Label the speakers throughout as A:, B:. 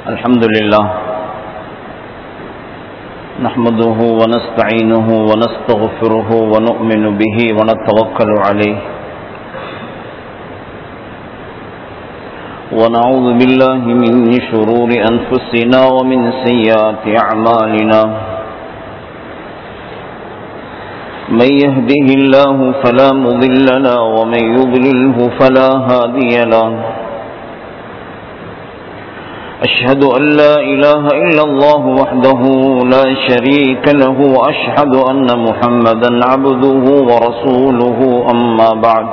A: الحمد لله نحمده ونستعينه ونستغفره ونؤمن به ونتوكل عليه ونعوذ بالله من شرور أنفسنا ومن سيئات أعمالنا من يهده الله فلا مضل له ومن يضلله فلا هادي له أشهد أن لا إله إلا الله وحده لا شريك له وأشهد أن محمدا عبده ورسوله أما بعد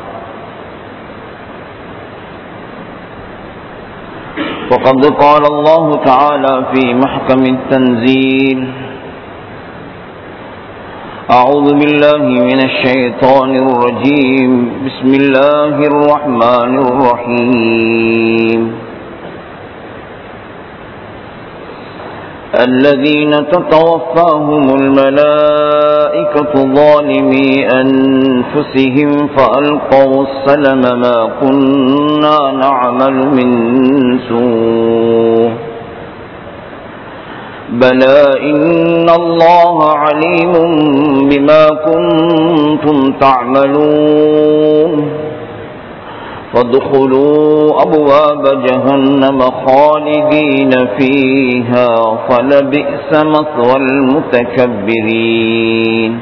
A: وقد قال الله تعالى في محكم التنزيل أعوذ بالله من الشيطان الرجيم بسم الله الرحمن الرحيم الذين تتوفاهم الملائكة ظالمي أنفسهم فألقوا السلم ما كنا نعمل من سوء بلى إن الله عليم بما كنتم تعملون فادخلوا أبواب جهنم خالدين فيها فلبئس مثوى المتكبرين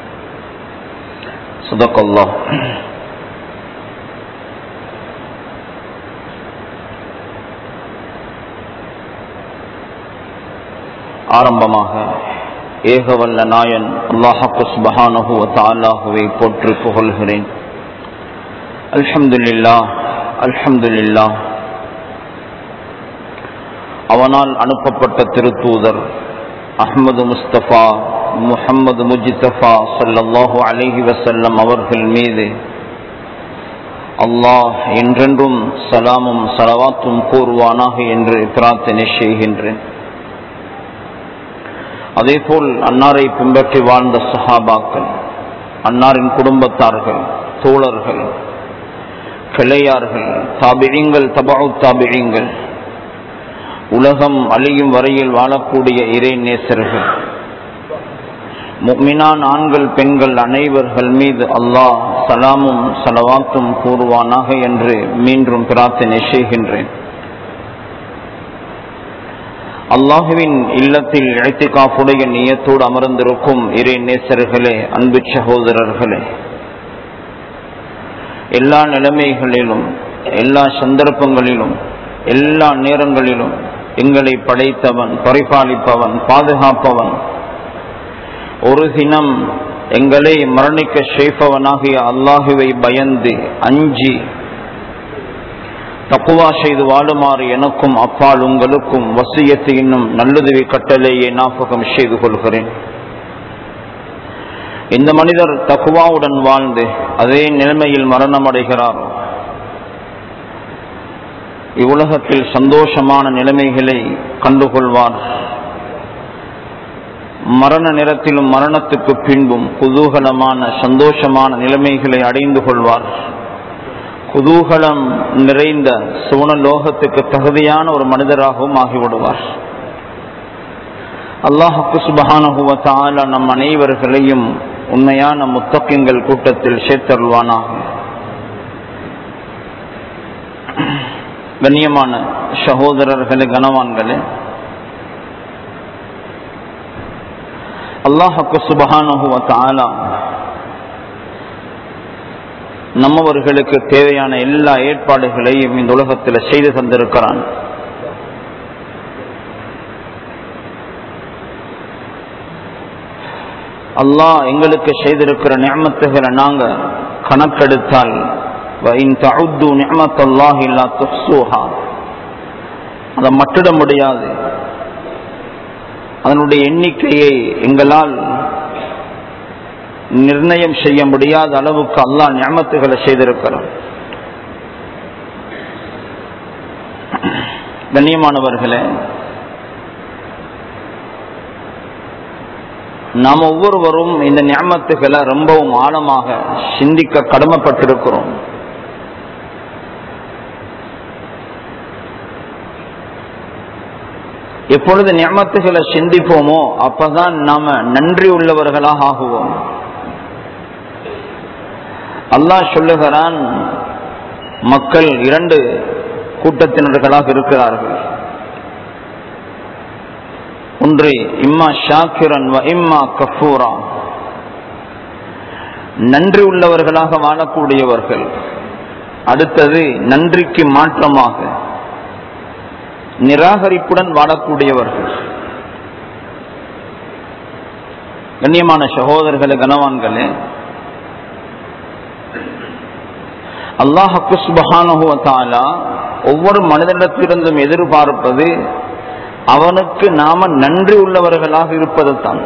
A: صدق الله ஆரம்பமாக ஏகவல்ல நாயன் அல்லாஹக்கு சுபஹானஹு தாலாஹுவை போற்றி புகழ்கிறேன் அல்ஹம்துலில்லா அல்ஹம்துலில்லா அவனால் அனுப்பப்பட்ட திருத்தூதர் அஹ்மது முஸ்தபா முஹம்மது முஜித்தபா சல்லல்லாஹு அலிஹி வசல்லம் அவர்கள் மீது அல்லாஹ் என்றென்றும் சலாமும் சலவாத்தும் கூறுவானாக என்று பிரார்த்தனை செய்கின்றேன் அதேபோல் அன்னாரை பின்பற்றி வாழ்ந்த சஹாபாக்கள் அன்னாரின் குடும்பத்தார்கள் தோழர்கள் கிளையார்கள் தாபிழிங்கள் தபாவு தாபிழிங்கள் உலகம் அழியும் வரையில் வாழக்கூடிய இறை நேசர்கள் முக்மினான் ஆண்கள் பெண்கள் அனைவர்கள் மீது அல்லாஹ் சலாமும் சலவாத்தும் கூறுவானாக என்று மீண்டும் பிரார்த்தனை செய்கின்றேன் அல்லாஹுவின் இல்லத்தில் இழைத்துக்காப்புடைய நீயத்தோடு அமர்ந்திருக்கும் இறை நேசர்களே அன்பு சகோதரர்களே எல்லா நிலைமைகளிலும் எல்லா சந்தர்ப்பங்களிலும் எல்லா நேரங்களிலும் எங்களை படைத்தவன் பரிபாலிப்பவன் பாதுகாப்பவன் ஒரு தினம் எங்களை மரணிக்க செய்பவனாகிய அல்லாஹுவை பயந்து அஞ்சி தக்குவா செய்து வாழுமாறு எனக்கும் அப்பால் உங்களுக்கும் வசியத்து இன்னும் நல்லுதவி கட்டளையை ஞாபகம் செய்து கொள்கிறேன் இந்த மனிதர் தக்குவாவுடன் வாழ்ந்து அதே நிலைமையில் மரணம் அடைகிறார் இவ்வுலகத்தில் சந்தோஷமான நிலைமைகளை கண்டுகொள்வார் மரண நேரத்திலும் மரணத்துக்கு பின்பும் குதூகலமான சந்தோஷமான நிலைமைகளை அடைந்து கொள்வார் குதூகலம் நிறைந்த சுவனலோகத்துக்கு தகுதியான ஒரு மனிதராகவும் ஆகிவிடுவார் அல்லாஹுக்கு சுபகானுகுவத்தால நம் அனைவர்களையும் உண்மையான முத்தக்கிங்கள் கூட்டத்தில் சேர்த்தருள்வானாக கண்ணியமான சகோதரர்களே கனவான்களே அல்லாஹுக்கு சுபகானுகுவத்தால நம்மவர்களுக்கு தேவையான எல்லா ஏற்பாடுகளையும் இந்த உலகத்தில் செய்து தந்திருக்கிறான் அல்லாஹ் எங்களுக்கு செய்திருக்கிற நியமத்துகளை நாங்க கணக்கெடுத்தால் அதை மட்டிட முடியாது அதனுடைய எண்ணிக்கையை எங்களால் நிர்ணயம் செய்ய முடியாத அளவுக்கு அல்லாஹ் ஞாபகத்துகளை செய்திருக்கிறான் கண்ணியமானவர்களே நாம் ஒவ்வொருவரும் இந்த ஞாபகத்துகளை ரொம்பவும் ஆழமாக சிந்திக்க கடமைப்பட்டிருக்கிறோம் எப்பொழுது நியமத்துகளை சிந்திப்போமோ அப்பதான் நாம நன்றி உள்ளவர்களாக ஆகுவோம் அல்லாஹ் சொல்லுகிறான் மக்கள் இரண்டு கூட்டத்தினர்களாக இருக்கிறார்கள் ஒன்று இம்மா ஷாக்கிரன் வ இம்மா கஃபூரா நன்றி உள்ளவர்களாக வாழக்கூடியவர்கள் அடுத்தது நன்றிக்கு மாற்றமாக நிராகரிப்புடன் வாழக்கூடியவர்கள் கண்ணியமான சகோதரர்களே கனவான்களே அல்லாஹு சுபஹானுவத்தாலா ஒவ்வொரு மனிதனிடத்திலிருந்தும் எதிர்பார்ப்பது அவனுக்கு நாம நன்றி உள்ளவர்களாக இருப்பது தான்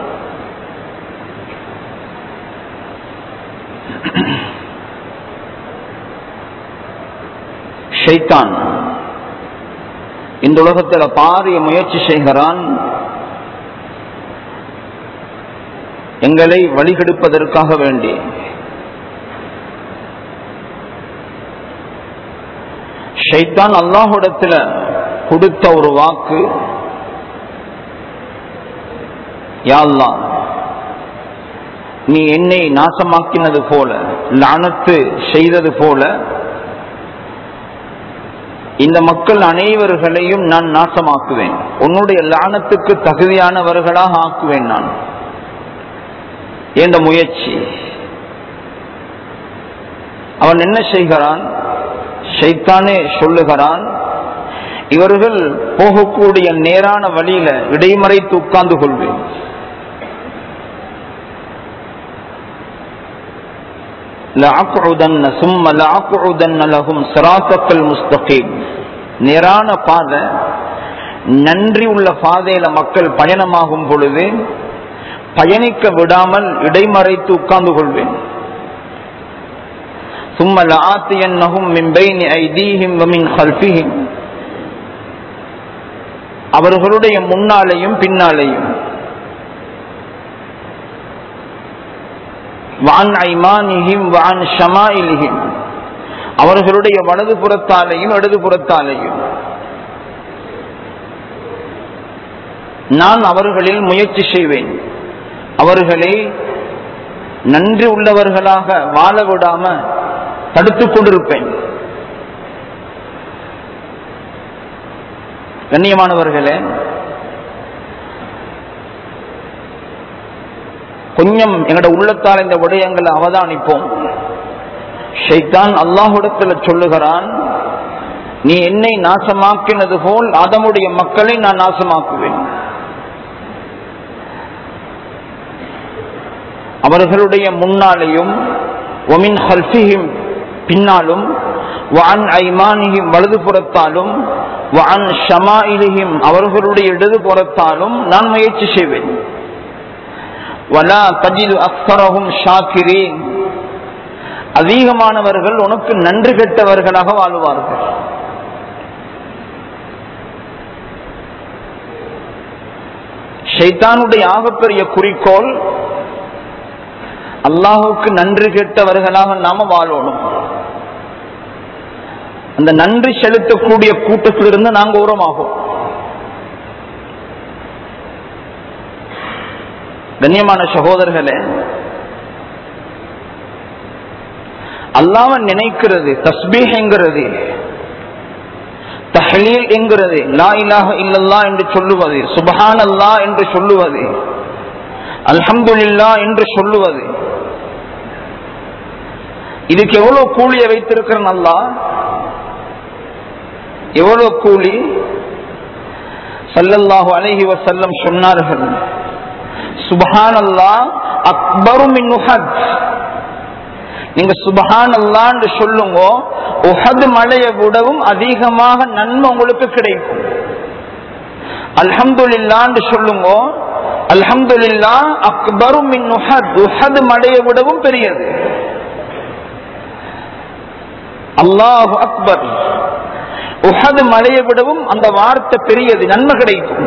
A: ஷைத்தான் இந்த உலகத்தில் பாரிய முயற்சி செய்கிறான் எங்களை வழிகெடுப்பதற்காக வேண்டி ஷைத்தான் அல்லாஹுடத்துல கொடுத்த ஒரு வாக்கு யாழ்லா நீ என்னை நாசமாக்கினது போல லானத்து செய்தது போல இந்த மக்கள் அனைவர்களையும் நான் நாசமாக்குவேன் உன்னுடைய லானத்துக்கு தகுதியானவர்களாக ஆக்குவேன் நான் என்ற முயற்சி அவன் என்ன செய்கிறான் ஷைத்தானே சொல்லுகிறான் இவர்கள் போகக்கூடிய நேரான வழியில இடைமறைத்து உட்கார்ந்து கொள்வேன் நேரான பாதை நன்றி உள்ள பாதையில மக்கள் பயணமாகும் பொழுது பயணிக்க விடாமல் இடைமறைத்து உட்கார்ந்து கொள்வேன் ثم لآتينهم من بين أيديهم ومن خلفهم அவர்களுடைய முன்னாலேயும் பின்னாலேயும் வான் ஐமானிஹிம் வான் ஷமாயிலிஹிம் அவர்களுடைய வலது புறத்தாலேயும் இடது புறத்தாலேயும் நான் அவர்களில் முயற்சி செய்வேன் அவர்களை நன்றி உள்ளவர்களாக வாழ விடாம தடுத்துக் கொண்டிருப்பேன் கண்ணியமானவர்களே கொஞ்சம் எங்களோட உள்ளத்தால் இந்த விடயங்களை அவதானிப்போம் ஷைத்தான் அல்லாஹுடத்துல சொல்லுகிறான் நீ என்னை நாசமாக்கினது போல் அதமுடைய மக்களை நான் நாசமாக்குவேன் அவர்களுடைய முன்னாலேயும் ஒமின் ஹல்ஃபிஹிம் பின்னாலும் வான் ஐமானிஹிம் வலது புறத்தாலும் வான் ஷமாயிலிஹிம் அவர்களுடைய இடது புறத்தாலும் நான் முயற்சி செய்வேன் வலா தஜிது அக்சரஹும் ஷாக்கிரீன் அதிகமானவர்கள் உனக்கு நன்றி கெட்டவர்களாக வாழுவார்கள் ஷைத்தானுடைய ஆகப்பெரிய குறிக்கோள் அல்லாஹுக்கு நன்றி கெட்டவர்களாக நாம வாழணும் அந்த நன்றி செலுத்தக்கூடிய கூட்டத்திலிருந்து நாங்க உரமாகும் கண்ணியமான சகோதரர்களே அல்லாம நினைக்கிறது தஸ்பீஹ் என்கிறது தஹலீல் என்கிறது லா இலாஹ இல்லல்லா என்று சொல்லுவது சுபஹான் அல்லா என்று சொல்லுவது அல்ஹம்துலில்லா என்று சொல்லுவது இதுக்கு எவ்வளவு கூலியை வைத்திருக்கிறன் அல்லா எவ்வளவு கூலி சல்லல்லாஹு அலைஹி வசல்லம் சொன்னார்கள் சுபஹான் அல்லா அக்பரும் நீங்க சுபஹான் அல்லான்னு சொல்லுங்க உஹது மலையை விடவும் அதிகமாக நன்மை உங்களுக்கு கிடைக்கும் அல்ஹம்துலில்லான்னு சொல்லுங்க அல்ஹம்துலில்லா அக்பரும் உஹது மலையை விடவும் பெரியது அல்லாஹு அக்பர் உஹது மலையை விடவும் அந்த வார்த்தை பெரியது நன்மை கிடைக்கும்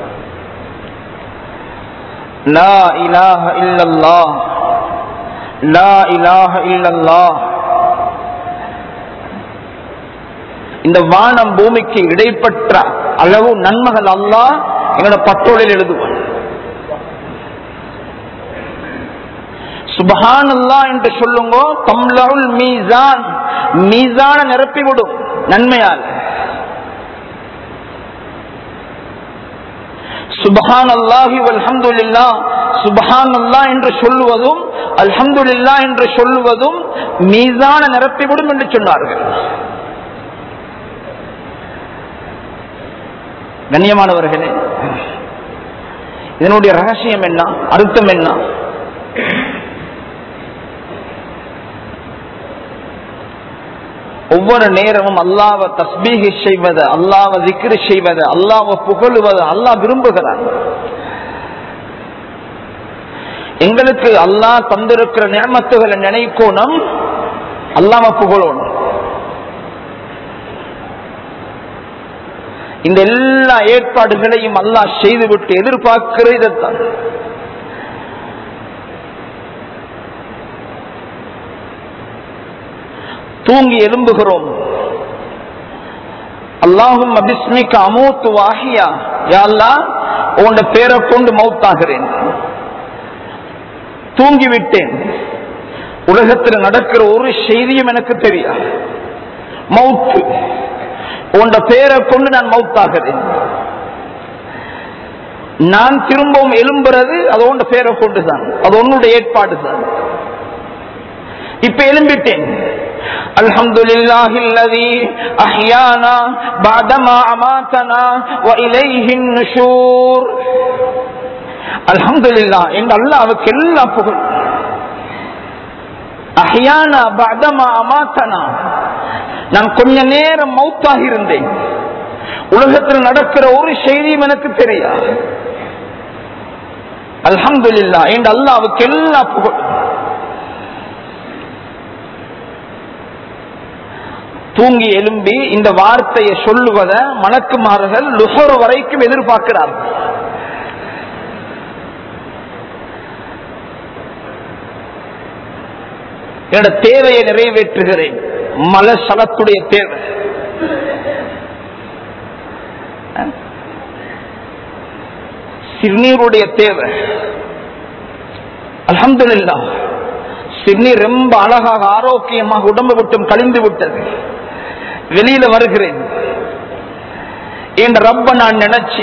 A: லா இலாஹ இல்லல்லாஹ் லா இலாஹ இல்லல்லாஹ் இந்த வானம் பூமிக்கு இடைப்பட்ட அளவு நன்மைகள் அல்லாஹ்
B: எங்களோட பட்டோலில் எழுதுவான் சுபஹான் அல்லா என்று சொல்லுங்க தம்லவுல் மீசான் மீசான நிரப்பி விடும் நன்மையால் சுபஹான் அல்லாஹி அல்ஹம்துலில்லா சுபஹான் அல்லா என்று சொல்லுவதும் அல்ஹம்துலில்லா என்று சொல்லுவதும் மீசான நிரப்பிவிடும் என்று சொன்னார்கள் கண்ணியமானவர்களே இதனுடைய ரகசியம் என்ன அர்த்தம் என்ன ஒவ்வொரு நேரமும் அல்லாவ தஸ்பீகி செய்வது அல்லாவ திக்ரு செய்வது அல்லாவ புகழுவது அல்லாஹ் விரும்புகிறான் எங்களுக்கு அல்லாஹ் தந்திருக்கிற நியமத்துகளை நினைக்கணும் அல்லாம புகழணும் இந்த எல்லா ஏற்பாடுகளையும் அல்லாஹ் செய்துவிட்டு எதிர்பார்க்கிற இதைத்தான் தூங்கி எழும்புகிறோம் அல்லாஹும் அபிஸ்மிக்க அமூத்து வாகியா யாழ்லா உன் பேரை கொண்டு மௌத்தாகிறேன் தூங்கிவிட்டேன் உலகத்தில் நடக்கிற ஒரு செய்தியும் எனக்கு தெரியாது மவுத்து உன் பேரை கொண்டு நான் மவுத்தாகிறேன் நான் திரும்பவும் எழும்புறது அது உன் பேரை கொண்டுதான் அது உன்னுடைய ஏற்பாடு தான் இப்ப எழும்பிட்டேன் الحمد لله الذي أحيانا بعدما أماتنا وإليه النشور الحمد لله إن الله وكلا புகழ் அஹியானா பதமா அமாத்தனா நான் கொஞ்ச நேரம் மௌத்தாக இருந்தேன் உலகத்தில் நடக்கிற ஒரு செய்தியும் எனக்கு தெரியாது அல்ஹம்துலில்லா என் அல்லாவுக்கு எல்லா புகழ் தூங்கி எழும்பி இந்த வார்த்தையை சொல்லுவத மணக்குமார்கள் லுசோர் வரைக்கும் எதிர்பார்க்கிறார்கள் என்னோட தேவையை நிறைவேற்றுகிறேன் மலசலத்துடைய தேவை சிறுநீருடைய தேவை அலமதுல்லா சிறுநீர் ரொம்ப அழகாக ஆரோக்கியமாக உடம்பு விட்டும் கழிந்து விட்டது வெளியில வருகிறேன் என் ரப்ப நான் நினைச்சு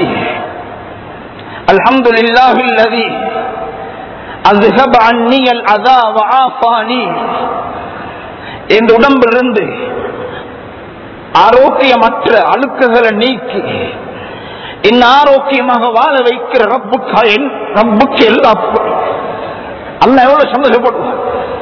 B: அல்ஹம்துலில்லாஹில்லதி அஸ்ஹப அன்னி அல் அதா வஆஃபானி என் உடம்பிலிருந்து ஆரோக்கியமற்ற அழுக்குகளை நீக்கி என் ஆரோக்கியமாக வாழ வைக்கிற ரப்புக்கா என் ரப்புக்கு எல்லா அல்ல எவ்வளவு சந்தோஷப்படுவார்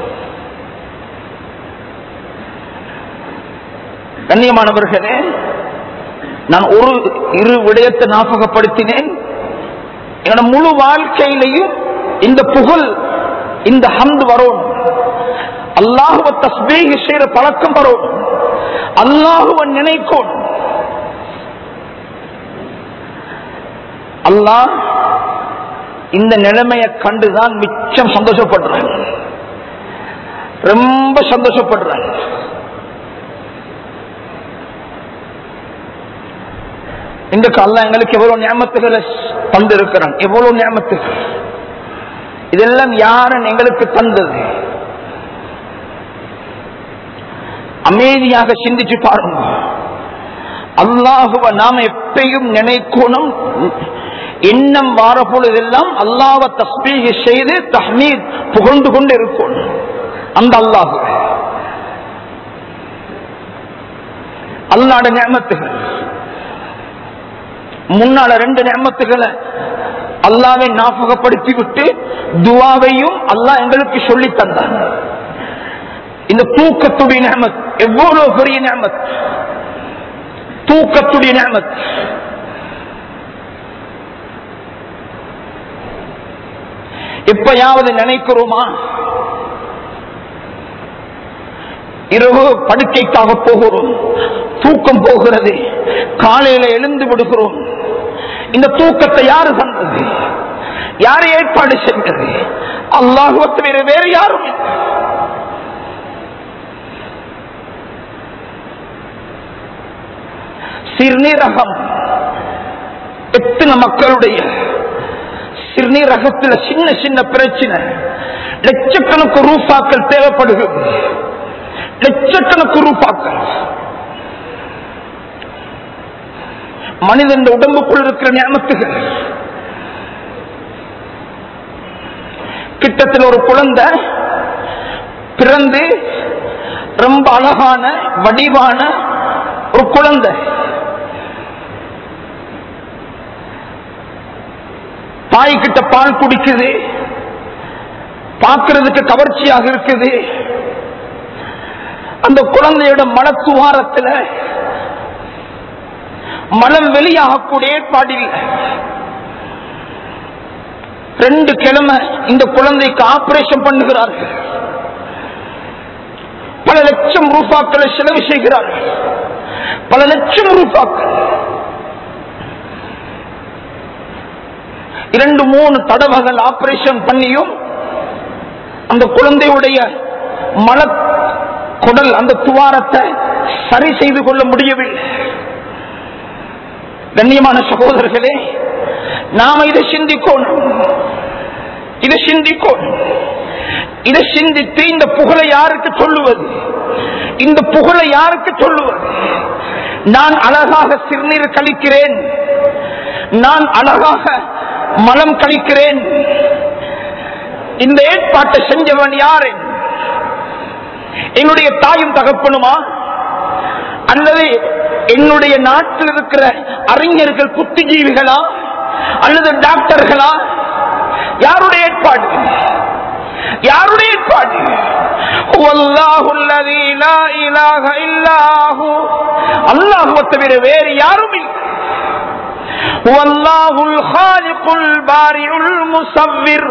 B: கண்ணியமானவர்களே நான் ஒரு இரு விடயத்தை ஞாபகப்படுத்தினேன் என்னோட முழு வாழ்க்கையிலையும் இந்த புகழ் இந்த ஹந்து வரும் அல்லாஹுவ தஸ்பீக செய்யற பழக்கம் வரும் அல்லாஹுவ நினைக்கும் அல்லாஹ் இந்த நிலைமையை கண்டுதான் மிச்சம் சந்தோஷப்படுறான் ரொம்ப சந்தோஷப்படுறான் இன்றைக்கு அல்ல எங்களுக்கு எவ்வளவு ஞாபகத்துகளை தந்திருக்கிறான் எவ்வளவு ஞாபகத்துகள் இதெல்லாம் யாரன் எங்களுக்கு தந்தது அமைதியாக சிந்திச்சு பாருங்க அல்லாஹுவ நாம எப்பயும் நினைக்கணும் எண்ணம் வார பொழுதெல்லாம் அல்லாஹ் தஸ்பீக செய்து தஹ்மீத் புகழ்ந்து கொண்டு இருக்கும் அந்த அல்லாஹு அல்லாட ஞாபகத்துகள் முன்னால ரெண்டு நியமத்துகளை அல்லாவை ஞாபகப்படுத்தி விட்டு துவாவையும் அல்லாஹ் எங்களுக்கு சொல்லி தந்தான் இந்த தூக்கத்துடைய நியமத் எவ்வளவு பெரிய நியமத் தூக்கத்துடைய நியமத் எப்பயாவது நினைக்கிறோமா இரவு படுக்கைக்காக போகிறோம் தூக்கம் போகிறது காலையில எழுந்து விடுகிறோம் இந்த தூக்கத்தை யாரு தந்தது யாரு ஏற்பாடு செஞ்சது அல்லாஹுவ தவிர வேறு யாரும் இல்லை. சிறுநீரகம் எத்தனை மக்களுடைய சிறுநீரகத்துல சின்ன சின்ன பிரச்சனை லட்சக்கணக்கு ரூபாக்கள் தேவைப்படுகிறது லட்சக்கணக்கு ரூபாக்கள் மனிதன் உடம்புக்குள் இருக்கிற ஞாபகத்துகள் கிட்டத்தில் ஒரு குழந்தை பிறந்து ரொம்ப அழகான வடிவான ஒரு குழந்தை தாய் கிட்ட பால் குடிக்குது பார்க்கிறதுக்கு கவர்ச்சியாக இருக்குது அந்த குழந்தையோட மனத்துவாரத்துல மலம் வெளியாகக்கூடிய ஏற்பாடில் ரெண்டு கிழமை இந்த குழந்தைக்கு ஆபரேஷன் பண்ணுகிறார்கள் பல லட்சம் ரூபாக்களை செலவு செய்கிறார்கள் பல லட்சம் ரூபாக்கள் இரண்டு மூணு தடவைகள் ஆபரேஷன் பண்ணியும் அந்த குழந்தையுடைய மல குடல் அந்த துவாரத்தை சரி செய்து கொள்ள முடியவில்லை கண்ணியமான சகோதரர்களே நாம இதை சிந்திக்கணும் இதை சிந்திக்கணும் இதை சிந்தித்து இந்த புகழை யாருக்கு சொல்லுவது இந்த புகழை யாருக்கு சொல்லுவது நான் அழகாக சிறுநீர் கழிக்கிறேன் நான் அழகாக மலம் கழிக்கிறேன் இந்த ஏற்பாட்டை செஞ்சவன் யாரு என்னுடைய தாயும் தகப்பனுமா அல்லது என்னுடைய நாட்டில் இருக்கிற அறிஞர்கள் புத்திஜீவிகளா அல்லது டாக்டர்களா யாருடைய ஏற்பாடு யாருடைய ஏற்பாடு அல்லாஹுவை தவிர வேறு யாரும் இல்லை والله الخالق البارئ المصور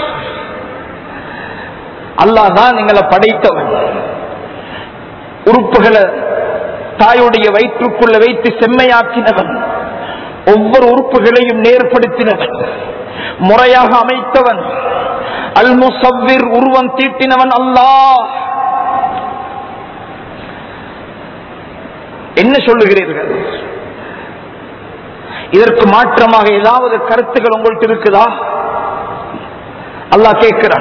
B: அல்லாஹ் தான் எங்களை படைத்தவன் உறுப்புகளை தாயுடைய வயிற்றுக்குள்ள வைத்து செம்மையாக்கினவன் ஒவ்வொரு உறுப்புகளையும் நேர்படுத்தினவன் முறையாக அமைத்தவன் அல் முசவ்விர் உருவம் தீட்டினவன் அல்லாஹ் என்ன சொல்லுகிறீர்கள் இதற்கு மாற்றமாக ஏதாவது கருத்துகள் உங்கள்கிட்ட இருக்குதா அல்லாஹ் கேட்கிறான்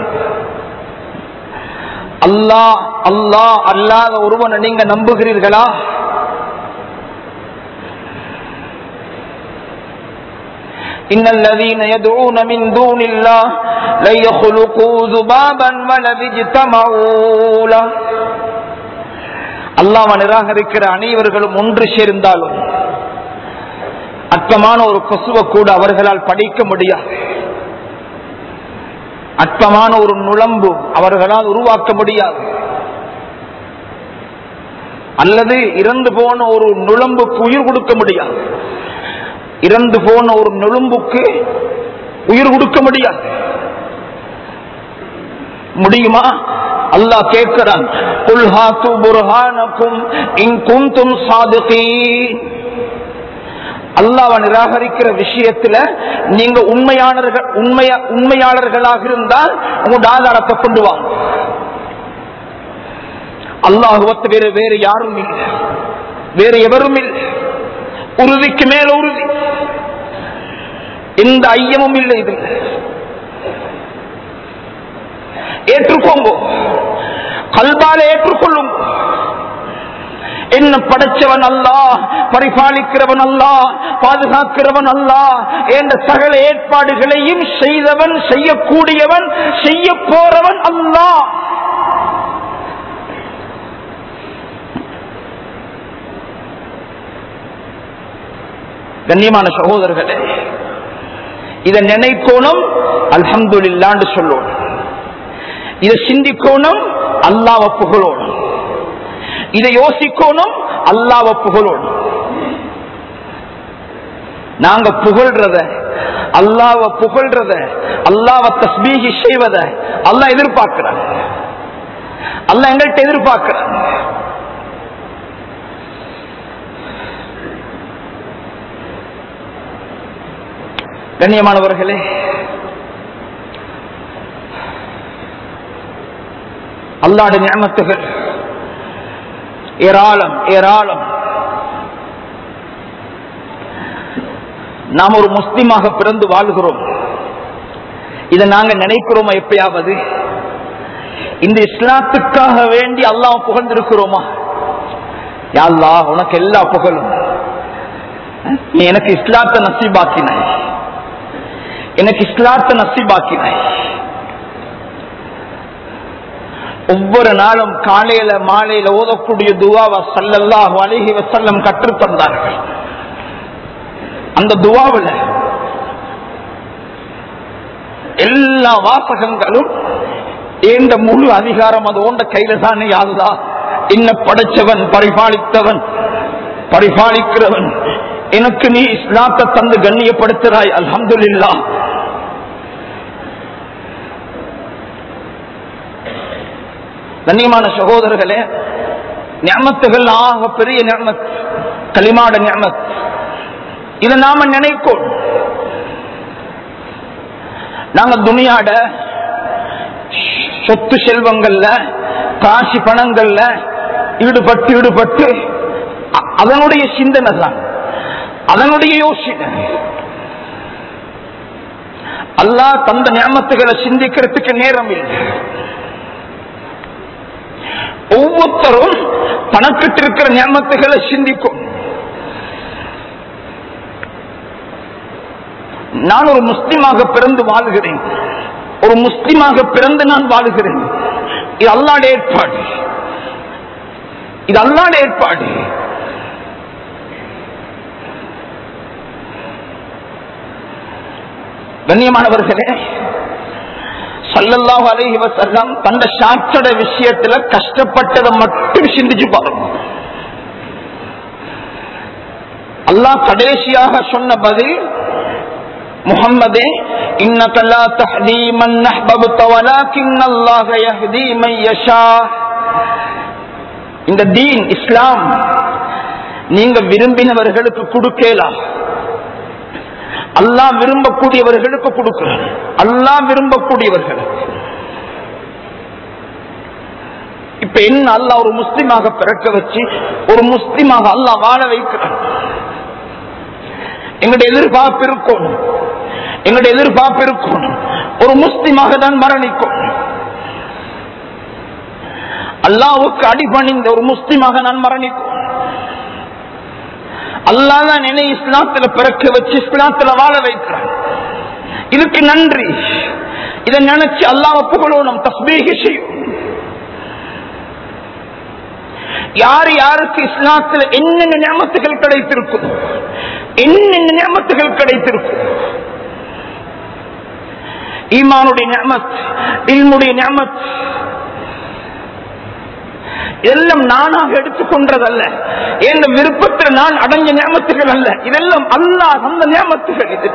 B: அல்லாஹ் அல்லாஹ் அல்லாத ஒருவனை நீங்க நம்புகிறீர்களா إن الذين يدعون من دون الله لن يخلقوا ذبابا ولو اجتمعوا له அல்லாஹ் நிராகரிக்கிற அனைவர்களும் ஒன்று சேர்ந்தாலும் அற்பமான ஒரு கொசுவை கூட அவர்களால் படிக்க முடியாது அற்பமான ஒரு நுழம்பு அவர்களால் உருவாக்க முடியாது அல்லது இறந்து போன ஒரு நுழம்புக்கு உயிர் கொடுக்க முடியாது இறந்து போன ஒரு நுழம்புக்கு உயிர் கொடுக்க முடியாது முடியுமா அல்லாஹ் கேட்கிறான் குல்ஹாத்து புர்ஹானக்கும் இன் குந்தும் சாதுகீன் அல்லாவை நிராகரிக்கிற விஷயத்துல நீங்க உண்மையாளர்கள் உண்மையா உண்மையாளர்களாக இருந்தால் உங்களோட ஆதாரத்தை கொண்டு வாங்க அல்லாஹுவத்து வேறு வேறு யாரும் இல்லை வேறு எவரும் இல்லை உறுதிக்கு மேல உறுதி எந்த ஐயமும் இல்லை இதில் ஏற்றுக்கோங்க கல்பால ஏற்றுக்கொள்ளும் என்ன படைச்சவன் அல்லா பரிபாலிக்கிறவன் அல்லா பாதுகாக்கிறவன் அல்லா என்ற சகல ஏற்பாடுகளையும் செய்தவன் செய்யக்கூடியவன் செய்ய போறவன் அல்லா கண்ணியமான சகோதரர்களே இதை நினைக்கணும் அல்ஹம்துலில்லான்னு சொல்லணும் இதை சிந்திக்கணும் அல்லாவ புகழோணும் இதை யோசிக்கணும் அல்லாவ புகழோணும் நாங்க புகழ்றத அல்லாவ புகழ்றத அல்லாவ தஸ்பீகி செய்வத அல்லாஹ் எதிர்பார்க்கிறான் அல்லாஹ் எங்கள்கிட்ட எதிர்பார்க்கிறான் கண்ணியமானவர்களே அல்லாட நியமத்துகள் ஏராளம் ஏராளம் நாம் ஒரு முஸ்லிமாக பிறந்து வாழ்கிறோம் இதை நாங்க நினைக்கிறோமா எப்பயாவது இந்த இஸ்லாத்துக்காக வேண்டி அல்லாஹ் புகழ்ந்திருக்கிறோமா யா அல்லாஹ் உனக்கு எல்லா புகழும் நீ எனக்கு இஸ்லாத்தை நசீபாக்கினாய் எனக்கு இஸ்லாத்தை நசீபாக்கினாய் ஒவ்வொரு நாளும் காலையில மாலையில ஓதக்கூடிய துவாவை சல்லல்லாஹு அலைஹி வஸல்லம் கற்றுத் தந்தார்கள் அந்த துவாவில் எல்லா வாசகங்களும் ஏண்ட முழு அதிகாரம் அது ஓண்ட கையில தானே யாருதா என்ன படைச்சவன் பரிபாலித்தவன் பரிபாலிக்கிறவன் எனக்கு நீ இஸ்லாத்தை தந்து கண்ணியப்படுத்துறாய் அல்ஹம்துலில்லா கண்ணியமான சகோதரர்களே ஞாமத்துகள் ஆக பெரிய ஞாமத் களிமாட ஞாமத் இதை நாம நினைக்கோம் நாங்க துணியாட சொத்து செல்வங்கள்ல காசி பணங்கள்ல ஈடுபட்டு ஈடுபட்டு அ- அதனுடைய சிந்தனை தான் அதனுடைய யோசனை அல்லாஹ் தந்த ஞாபகத்துகளை சிந்திக்கிறதுக்கு நேரம் இல்லை ஒவ்வொருத்தரும் தனக்கிட்டு இருக்கிற ஞாபகத்துகளை சிந்திக்கும் நான் ஒரு முஸ்லிமாக பிறந்து வாழுகிறேன் ஒரு முஸ்லிமாக பிறந்து நான் வாழுகிறேன் இது அல்லாட ஏற்பாடு இது அல்லாட ஏற்பாடு கண்ணியமானவர்களே சல்லல்லாஹு அலைஹி வஸல்லம் தந்த சாட்சட விஷயத்துல கஷ்டப்பட்டதை மட்டும் சிந்திச்சு பாருங்க அல்லாஹ் கடைசியாக சொன்ன பதில் முஹம்மதே இன்னக லா தஹ்தி மன் அஹ்பப்த வலாக்கின் அல்லாஹ் யஹ்தி மன் யஷா இந்த தீன் இஸ்லாம் நீங்க விரும்பினவர்களுக்கு கொடுக்கலாம் அல்லாஹ் விரும்பக்கூடியவர்களுக்கு கொடுக்கிறார் அல்லாஹ் விரும்பக்கூடியவர்களுக்கு இப்ப என்ன அல்லாஹ் ஒரு முஸ்லிமாக பிறக்க வச்சு ஒரு முஸ்லிமாக அல்லாஹ் வாழ வைக்கிறார் எங்களுடைய எதிர்பார்ப்பு இருக்கும் எங்களுடைய எதிர்பார்ப்பு இருக்கும் ஒரு முஸ்லிமாக தான் மரணிக்கும் அல்லாவுக்கு அடிபணிந்த ஒரு முஸ்லிமாக நான் மரணிக்கும் அல்லாஹ் தான் என்னை இஸ்லாத்துல பிறக்க வச்சு இஸ்லாத்துல வாழ வைக்கிறான் இதுக்கு நன்றி இதை நினைச்சு அல்லாஹ் புகழணும் தஸ்பீக செய்யும் யார் யாருக்கு இஸ்லாத்துல என்னென்ன ஞாபகத்துகள் கிடைத்திருக்கும் என்னென்ன ஞாபகத்துகள் கிடைத்திருக்கும் ஈமானுடைய ஞாபத் இல்முடைய ஞாபத் இதெல்லாம் நானாக எடுத்துக்கொண்டதல்ல என் விருப்பத்தில் நான் அடைஞ்ச ஞாபகத்துகள் அல்ல இதெல்லாம் அல்லாஹ் அந்த ஞாபகத்துகள் இது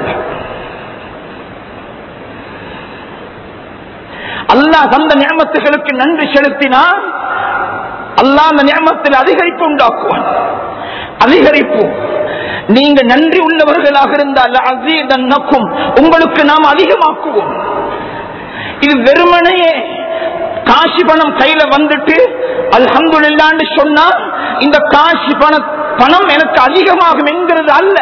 B: அல்லாஹ் தந்த ஞாபகத்துகளுக்கு நன்றி செலுத்தினால் அல்லாஹ் அந்த ஞாபகத்தில் அதிகரிப்பு உண்டாக்குவான் அதிகரிப்பு நீங்க நன்றி உள்ளவர்களாக இருந்தால் அசீதன்னக்கும் உங்களுக்கு நாம் அதிகமாக்குவோம் இது வெறுமனையே காசி பணம் கையில வந்துட்டு அல்ஹம்துலில்லான்னு சொன்னா இந்த காசி பண பணம் எனக்கு அதிகமாகும் என்கிறது அல்ல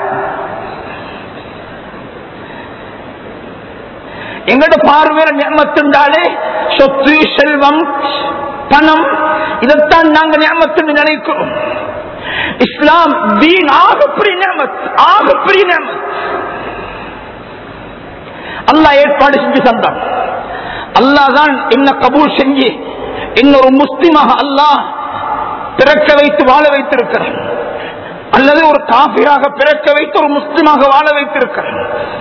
B: எங்கட பார்வையில ஞாபகத்திருந்தாலே சொத்து செல்வம் பணம் இதைத்தான் நாங்க ஞாபகத்தில் நினைக்கிறோம் இஸ்லாம் தீன் ஆகப்பெரிய ஞாபத் ஆகப்பெரிய ஞாபத் அல்லாஹ் ஏற்பாடு செஞ்சு தந்தான் அல்லாஹ் தான் என்ன கபூல் செஞ்சு இன்னொரு முஸ்லிமாக அல்லாஹ் பிறக்க வைத்து வாழ வைத்திருக்கிறான் அல்லது ஒரு காபிராக பிறக்க வைத்து ஒரு முஸ்லிமாக வாழ வைத்திருக்கிறான்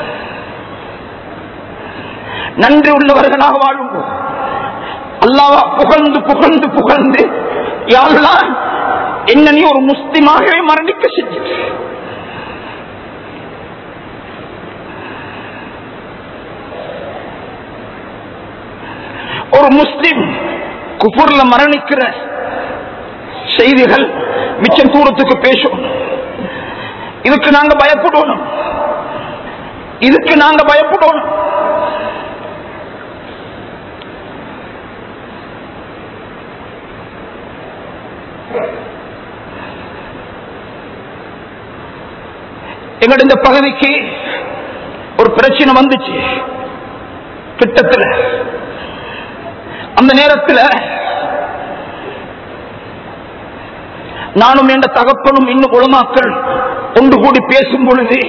B: நன்றி உள்ளவர்களாக வாழும் அல்லாவா புகழ்ந்து புகழ்ந்து புகழ்ந்து யாரெல்லாம் என்ன நீ ஒரு முஸ்லிமாகவே மரணிக்க செஞ்சிட்டு ஒரு முஸ்லிம் குஃபுர்ல மரணிக்கிற செய்திகள் மிச்சம் தூரத்துக்கு பேசும் இதுக்கு நாங்க பயப்படணும் இதுக்கு நாங்க பயப்படணும் எங்களுடைய இந்த பகுதிக்கு ஒரு பிரச்சனை வந்துச்சு கிட்டத்தில் அந்த நேரத்தில் நானும் என்ற தகப்பனும் இன்னும் உளமாக்கள் ஒன்று கூடி பேசும் பொழுது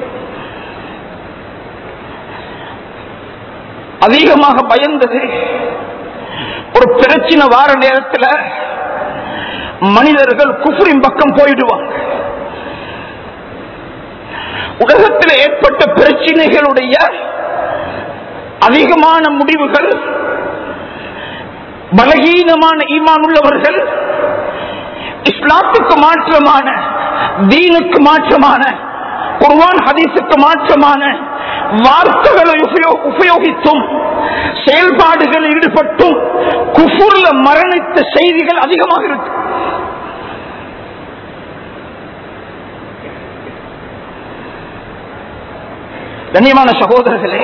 B: அதிகமாக பயந்தது ஒரு பிரச்சனை வார நேரத்தில் மனிதர்கள் குஃபரின் பக்கம் போயிடுவாங்க உலகத்தில் ஏற்பட்ட பிரச்சனைகளுடைய அதிகமான முடிவுகள் பலகீனமான ஈமான் உள்ளவர்கள் இஸ்லாத்துக்கு மாற்றமான தீனுக்கு மாற்றமான குர்வான் ஹதீஸுக்கு மாற்றமான வார்த்தைகளை உபயோ- உபயோகித்தும் செயல்பாடுகளில் ஈடுபட்டும் குஃபுர்ல மரணித்த செய்திகள் அதிகமாக இருக்கு கண்ணியமான சகோதரர்களே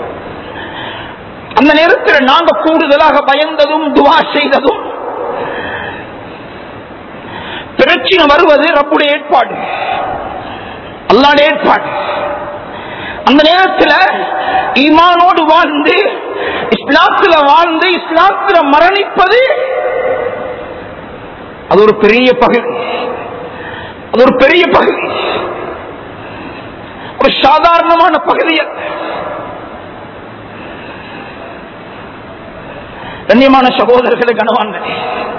B: அந்த நேரத்தில் நாங்க கூடுதலாக பயந்ததும் துவா செய்ததும் பிரச்சனை வருவது ரப்புடைய ஏற்பாடு அல்லாடைய ஏற்பாடு அந்த நேரத்தில் ஈமானோடு வாழ்ந்து இஸ்லாத்துல வாழ்ந்து இஸ்லாத்துல மரணிப்பது அது ஒரு பெரிய பகுதி அது ஒரு பெரிய பகுதி ஒரு சாதாரணமான பகுதி அல்ல. கண்ணியமான சகோதரர்களை கனவான்களே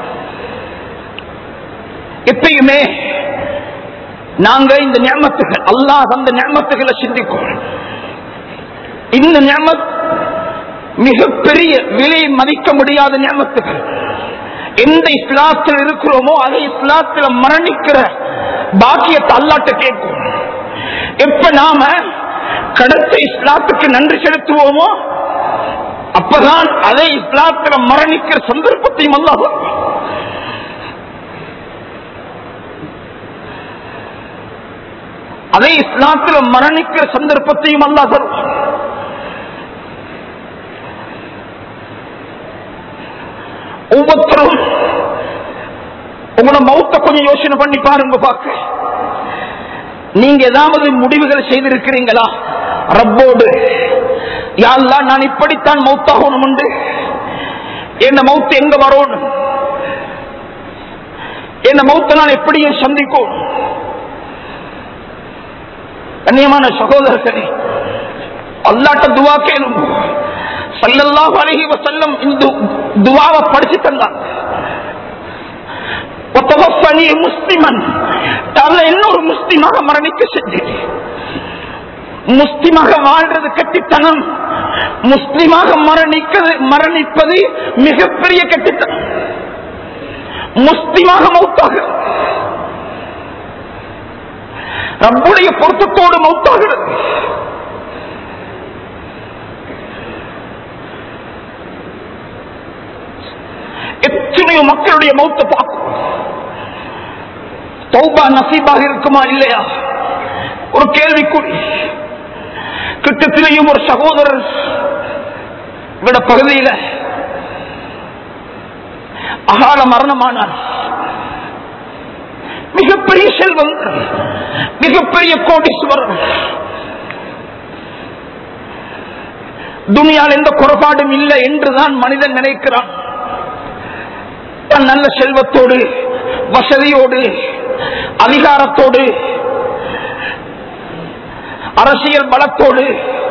B: எப்பயுமே நாங்க இந்த ஞாபகத்துகள் அல்லாஹ் அந்த ஞாபகத்துகளை சிந்திக்கும் இந்த ஞாபகம் மிகப்பெரிய விலை மதிக்க முடியாத ஞாபகத்துகள் எந்த இஸ்லாத்தில் இருக்கிறோமோ அதை இஸ்லாத்தில் மரணிக்கிற பாக்கியத்தை அல்லாட்ட கேட்கும் எப்ப நாம கடத்த இஸ்லாத்துக்கு நன்றி செலுத்துவோமோ அப்பதான் அதை இஸ்லாத்தில் மரணிக்கிற சந்தர்ப்பத்தையும் அல்லாஹ் கொடுப்பான். அதை இஸ்லாத்தில் மரணிக்கிற சந்தர்ப்பத்தையும் அல்லாஹ் தருவான் ஒவ்வொருத்தரும் உங்களோட மௌத்த கொஞ்சம் யோசனை பண்ணி பாருங்க பாக்க நீங்க ஏதாவது முடிவுகள் செய்திருக்கிறீங்களா ரப்போடு யாழ்லா நான் இப்படித்தான் மௌத்தாகணும் உண்டு என்ன மௌத்து எங்க வரணும் என்ன மௌத்த நான் எப்படியும் சந்திக்கும் கண்ணியமான சகோதரர்களே அல்லாட்ட துவா கேளும் சல்லல்லாஹு அலைஹி வஸல்லம் இந்த துவாவை படிச்சு தந்தான் ஒத்தவஃபனி முஸ்லிமன் தால இன்னொரு முஸ்லிமாக மரணிக்க செஞ்சேன் முஸ்லிமாக வாழ்றது கட்டித்தனம் முஸ்லிமாக மரணிக்கிறது மரணிப்பது மிகப்பெரிய கட்டித்தனம் முஸ்லிமாக மௌத்தாக ரப்புடைய பொருத்தத்தோடு மௌத்தாகிறது எத்தனையோ மக்களுடைய மௌத்த பார்க்கும் தௌபா நசீபாக இருக்குமா இல்லையா ஒரு கேள்விக்குறி கிட்டத்திலேயும் ஒரு சகோதரர் இவட பகுதியில் அகால மரணமானார் மிகப்பெரிய செல்வம் மிகப்பெரிய கோடீஸ்வரர் துனியால் எந்த குறைபாடும் இல்லை என்றுதான் மனிதன் நினைக்கிறான் தன் நல்ல செல்வத்தோடு வசதியோடு அதிகாரத்தோடு அரசியல் பலத்தோடு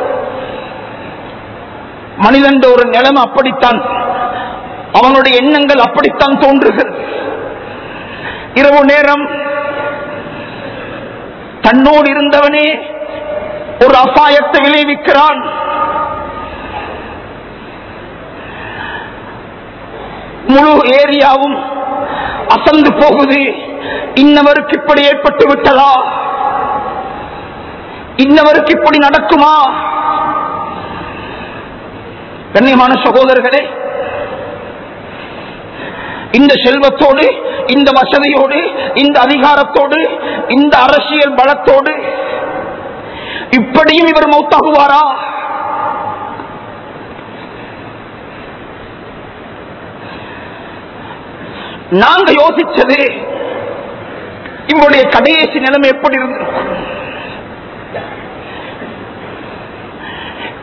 B: மனிதன் ஒரு நிலைமை அப்படித்தான் அவனுடைய எண்ணங்கள் அப்படித்தான் தோன்றுகிறது இரவு நேரம் தன்னோடு இருந்தவனே ஒரு அபாயத்தை விளைவிக்கிறான் முழு ஏரியாவும் அசந்து போகுது இன்னவருக்கு இப்படி ஏற்பட்டு விட்டதா இன்னவருக்கு இப்படி நடக்குமா கண்ணியமான சகோதரர்களே இந்த செல்வத்தோடு இந்த வசதியோடு இந்த அதிகாரத்தோடு இந்த அரசியல் பலத்தோடு இப்படியும் இவர் மௌத்தாகுவாரா நாங்க யோசிச்சது இவருடைய கடைசி நிலைமை எப்படி இருந்திருக்கும்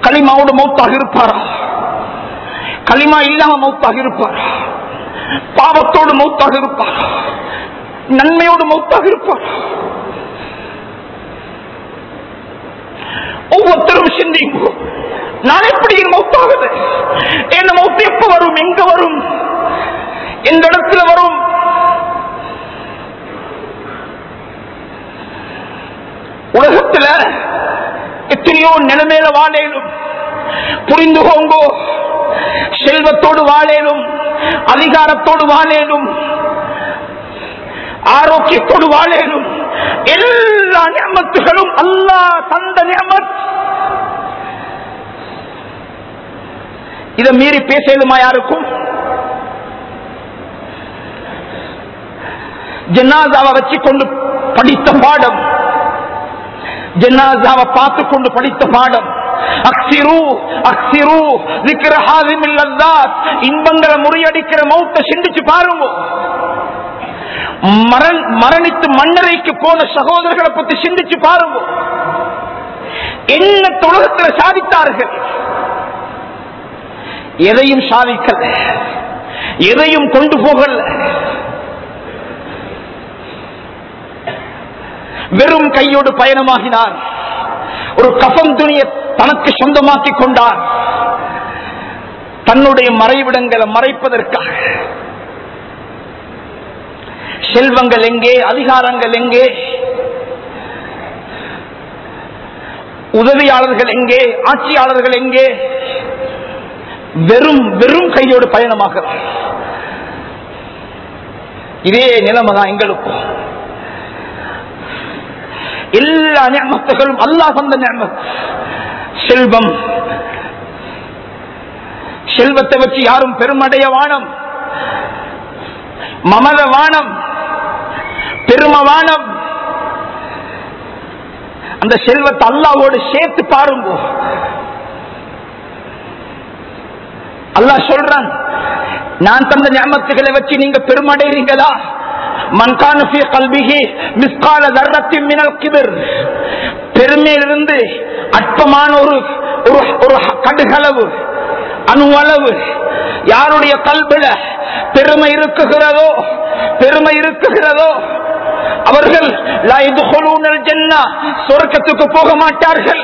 B: களிமாவோடு மௌத்தாக இருப்பாரா களிமா இல்லாம மௌத்தாக இருப்பாரா பாவத்தோடு மௌத்தாக இருப்பாரா நன்மையோடு மௌத்தாக இருப்பாரா ஒவ்வொருத்தரும் சிந்திங்க நான் எப்படி மௌத்தாகுது என்ன மௌத்து எப்ப வரும் எங்க வரும் எந்த இடத்துல வரும் உலகத்துல எத்தனையோ நிலைமையில வாழேனும் புரிந்து போங்கோ செல்வத்தோடு வாழேனும் அதிகாரத்தோடு வாழேனும் ஆரோக்கியத்தோடு வாழேனும் எல்லா நியமத்துகளும் அல்லாஹ் தந்த நியமத் இதை மீறி பேசலுமா யாருக்கும் ஜனாதாவை வச்சு கொண்டு படித்த பாடம் ஜனாதாவை பார்த்து கொண்டு படித்த பாடம் அக்சிரு அக்சிரு விக்கிர ஹாதிமில்லல்லாத் இன்பங்களை முறியடிக்கிற மௌத்த சிந்திச்சு பாருங்க மரண் மரணித்து மன்னரைக்கு போன சகோதரர்களை பத்தி சிந்திச்சு பாருங்க என்ன உலகத்தில் சாதித்தார்கள் எதையும் சாதிக்கல எதையும் கொண்டு போகல வெறும் கையோடு பயணமாகினார் ஒரு கஃன் துணியை தனக்கு சொந்தமாக்கி கொண்டார் தன்னுடைய மறைவிடங்களை மறைப்பதற்காக செல்வங்கள் எங்கே அதிகாரங்கள் எங்கே உதவியாளர்கள் எங்கே ஆட்சியாளர்கள் எங்கே வெறும் வெறும் கையோடு பயணமாகிறார் இதே நிலைமை தான் எங்களுக்கும் எல்லா நியமத்துகளும் அல்லா வந்த நியமத் செல்வம் செல்வத்தை வச்சு யாரும் பெருமடைய வானம் மமத வானம் பெரும வானம் அந்த செல்வத்தை அல்லாவோடு சேர்த்து பாருங்க அல்லாஹ் சொல்றான் நான் தந்த ஞாபகத்துகளை வச்சு நீங்க பெருமடைறீங்களா மன்கான கல்விகி மிஸ்கால தர்றத்தின் மினல் கிபிர் பெருமையிலிருந்து அற்பமான ஒரு ஒரு ஒரு கடுகளவு அணு அளவு யாருடைய கல்வில பெருமை இருக்குகிறதோ பெருமை இருக்குகிறதோ அவர்கள் சொர்க்கத்துக்கு போக மாட்டார்கள்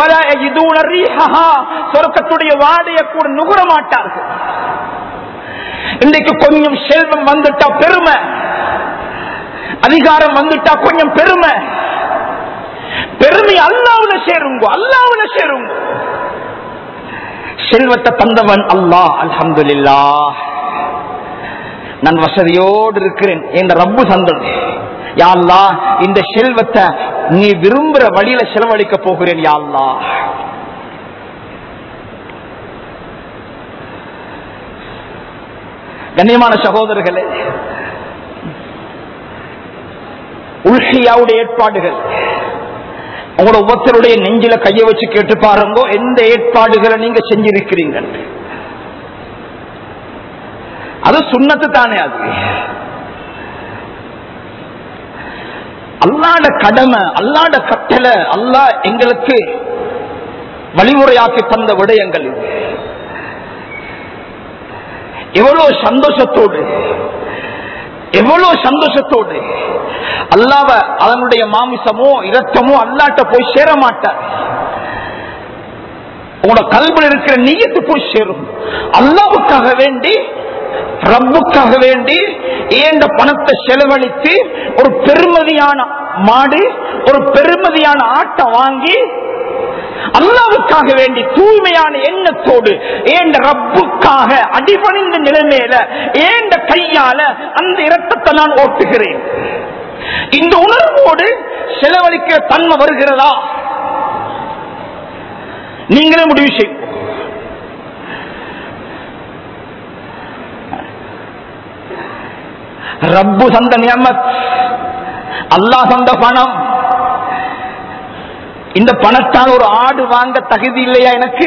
B: சொர்க்கத்துடைய வாடைய கூட நுகர மாட்டார்கள் இன்றைக்கு கொஞ்சம் செல்வம் வந்துட்டா பெருமை அதிகாரம் வந்துட்டா கொஞ்சம் பெருமை பெருமை அல்லாவுல சேருங்க அல்லாவுல சேருங்க செல்வத்தை தந்தவன் அல்லாஹ் அல்ஹம்துலில்லா நான் வசதியோடு இருக்கிறேன் என்ற ரப்பு தந்தது யாழ்லா இந்த செல்வத்தை நீ விரும்புற வழியில செலவழிக்க போகிறேன் யாழ்லா கண்ணியமான சகோதரர்களே உள்ஹியாவுடைய ஏற்பாடுகள் உங்களோட ஒவ்வொருத்தருடைய நெஞ்சில கைய வச்சு கேட்டு பாருங்க எந்த ஏற்பாடுகளை நீங்க செஞ்சிருக்கிறீங்க அது சுண்ணத்து தானே அது அல்லாட கடமை அல்லாட கட்டளை அல்லா எங்களுக்கு வழிமுறையாக்கி தந்த விடயங்கள் இது எவ்வளவு சந்தோஷத்தோடு எவ்வளவு சந்தோஷத்தோடு அல்லாவ அதனுடைய மாமிசமோ இரத்தமோ அல்லாட்ட போய் சேர மாட்டார் உங்களோட கல்வியில் இருக்கிற நீயத்து போய் சேரும் அல்லாவுக்காக வேண்டி ரப்புக்காக வேண்டி ஏண்ட பணத்தை செலவழித்து ஒரு பெருமதியான மாடு ஒரு பெருமதியான ஆட்டை வாங்கி அல்லாவுக்காக வேண்டி தூய்மையான எண்ணத்தோடு ஏண்ட ரப்புக்காக அடிபணிந்த நிலைமையில ஏண்ட கையால அந்த இரத்தத்தை நான் ஓட்டுகிறேன் இந்த உணர்வோடு செலவழிக்கிற தன்மை வருகிறதா நீங்களே முடிவு செய்யும் ரப்பு சந்த நியமத் அல்லாஹ் சந்த பணம் இந்த பணத்தால் ஒரு ஆடு வாங்க தகுதி இல்லையா எனக்கு